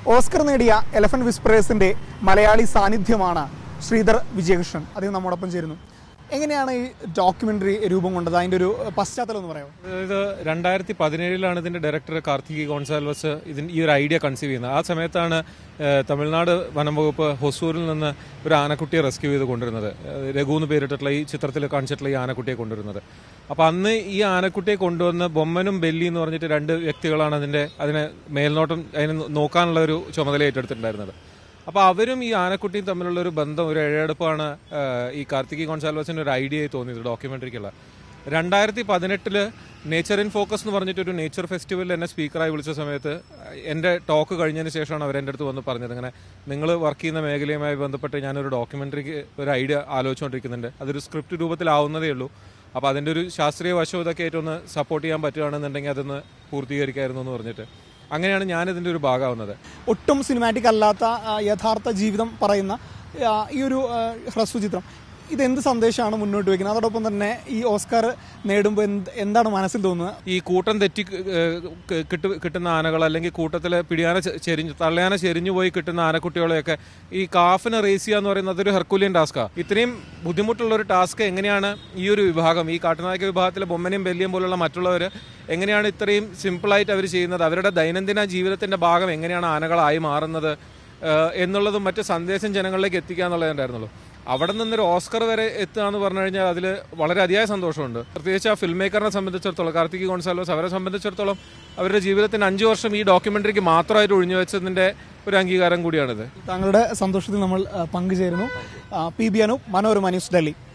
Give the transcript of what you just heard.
Oscar നേടിയ elephant വിസ്പറേഴ്സിന്റെ Malayali സാന്നിധ്യമാണ് ശ്രീധർ വിജയകൃഷ്ണൻ അദ്ദേഹം നമ്മോടൊപ്പം ചേരുന്നു എങ്ങനെയാണ് ഈ ഡോക്യുമെന്ററി രൂപം കൊണ്ടത് അതിന്റെ ഒരു പശ്ചാത്തലം എന്ന് പറയാമോ ഇത് രണ്ടായിരത്തി പതിനേഴിലാണ് ഇതിന്റെ ഡയറക്ടർ കാർത്തികി ഗോൺസാൽവസ് ഇതിന് ഈ ഒരു ഐഡിയ കൺസീവ് ചെയ്യുന്നത് ആ സമയത്താണ് ഏഹ്, തമിഴ്നാട് വനം വകുപ്പ് ഹൊസൂരിൽ നിന്ന് ഒരു ആനക്കുട്ടിയെ റെസ്ക്യൂ ചെയ്ത് കൊണ്ടുവരുന്നത് ഏഹ്, രഘു എന്ന് പേരിട്ടിട്ടുള്ള ഈ ചിത്രത്തിൽ കാണിച്ചിട്ടുള്ള ഈ ആനക്കുട്ടിയെ കൊണ്ടുവരുന്നത് അപ്പൊ അന്ന് ഈ ആനക്കുട്ടിയെ കൊണ്ടുവന്ന് ബൊമ്മനും ബെല്ലി എന്ന് പറഞ്ഞിട്ട് രണ്ട് വ്യക്തികളാണ് അതിന്റെ അതിനെ മേൽനോട്ടം അതിനെ നോക്കാനുള്ള ഒരു ചുമതല ഏറ്റെടുത്തിട്ടുണ്ടായിരുന്നത് അപ്പൊ അവരും ഈ ആനക്കുട്ടിയും തമ്മിലുള്ള ഒരു ബന്ധം ഒരു ഇഴയെടുപ്പാണ് ഏഹ്, ഈ കാർത്തികി ഗോൺസാൽവസിന് ഒരു ഐഡിയ തോന്നിയത് ഡോക്യുമെന്ററിക്കുള്ള രണ്ടായിരത്തി പതിനെട്ടില് നേച്ചർ ഇൻ ഫോക്കസ് എന്ന് പറഞ്ഞിട്ട് ഒരു നേച്ചർ ഫെസ്റ്റിവലിൽ എന്നെ സ്പീക്കറായി വിളിച്ച സമയത്ത് എൻ്റെ ടോക്ക് കഴിഞ്ഞതിന് ശേഷമാണ് അവർ എൻ്റെ അടുത്ത് വന്ന് പറഞ്ഞത് ഇങ്ങനെ നിങ്ങൾ വർക്ക് ചെയ്യുന്ന മേഖലയുമായി ബന്ധപ്പെട്ട് ഞാനൊരു ഡോക്യുമെന്ററിക്ക് ഒരു ഐഡിയ ആലോചിച്ചുകൊണ്ടിരിക്കുന്നുണ്ട് അതൊരു സ്ക്രിപ്റ്റ് രൂപത്തിലാവുന്നതേ ഉള്ളൂ അപ്പോൾ അതിൻ്റെ ഒരു ശാസ്ത്രീയ വശം ഇതൊക്കെ ആയിട്ട് ഒന്ന് സപ്പോർട്ട് ചെയ്യാൻ പറ്റുകയാണെന്നുണ്ടെങ്കിൽ അതൊന്ന് പൂർത്തീകരിക്കായിരുന്നു എന്ന് പറഞ്ഞിട്ട് അങ്ങനെയാണ് ഞാനിതിൻ്റെ ഒരു ഭാഗമാവുന്നത് ഒട്ടും സിനിമാറ്റിക് അല്ലാത്ത ആ, യഥാർത്ഥ ജീവിതം പറയുന്ന ആ, ഈ ഒരു ആ, ഹ്രസ്വചിത്രം ഇതെന്ത് സന്ദേശമാണ് മുന്നോട്ട് വയ്ക്കുന്നത് അതോടൊപ്പം തന്നെ ഈ ഓസ്കാർ നേടുമ്പോൾ എന്ത് എന്താണ് മനസ്സിൽ തോന്നുന്നത് ഈ കൂട്ടം തെറ്റി ഏഹ്, ക- കിട്ടു കിട്ടുന്ന ആനകൾ അല്ലെങ്കിൽ കൂട്ടത്തിൽ പിടിയാന ചെ- ചെരിഞ്ഞു തള്ളയാന ചെരിഞ്ഞു പോയി കിട്ടുന്ന ആനക്കുട്ടികളെയൊക്കെ ഈ കാഫിനെ റേസ് ചെയ്യുക എന്ന് പറയുന്നത് അതൊരു ഹെർക്കുലിയൻ ടാസ്ക്കാണ് ഇത്രയും ബുദ്ധിമുട്ടുള്ള ഒരു ടാസ്ക് എങ്ങനെയാണ് ഈ ഒരു വിഭാഗം ഈ കാട്ടുനായക വിഭാഗത്തിലെ ബൊമ്മനെയും ബെല്ലിയും പോലുള്ള മറ്റുള്ളവർ എങ്ങനെയാണ് ഇത്രയും സിമ്പിളായിട്ട് അവർ ചെയ്യുന്നത് അവരുടെ ദൈനംദിന ജീവിതത്തിന്റെ ഭാഗം എങ്ങനെയാണ് ആനകളായി മാറുന്നത് ഏഹ്, എന്നുള്ളതും മറ്റ് സന്ദേശം ജനങ്ങളിലേക്ക് എത്തിക്കുക എന്നുള്ളതേ ഉണ്ടായിരുന്നുള്ളൂ അവിടെ നിന്നൊരു ഓസ്കർ വരെ എത്തുക എന്ന് പറഞ്ഞു കഴിഞ്ഞാൽ അതിൽ വളരെ അതിയായ സന്തോഷമുണ്ട് പ്രത്യേകിച്ച് ആ ഫിൽം മേക്കറിനെ സംബന്ധിച്ചിടത്തോളം കാർത്തിക് ഗോൺസാലോസ് അവരെ സംബന്ധിച്ചിടത്തോളം അവരുടെ ജീവിതത്തിന് അഞ്ചു വർഷം ഈ ഡോക്യുമെന്ററിക്ക് മാത്രമായിട്ട് ഒഴിഞ്ഞു വെച്ചതിന്റെ ഒരു അംഗീകാരം കൂടിയാണിത് താങ്കളുടെ സന്തോഷത്തിൽ നമ്മൾ ആ, പങ്കുചേരുന്നു ആ, P B Anu Manorama news Delhi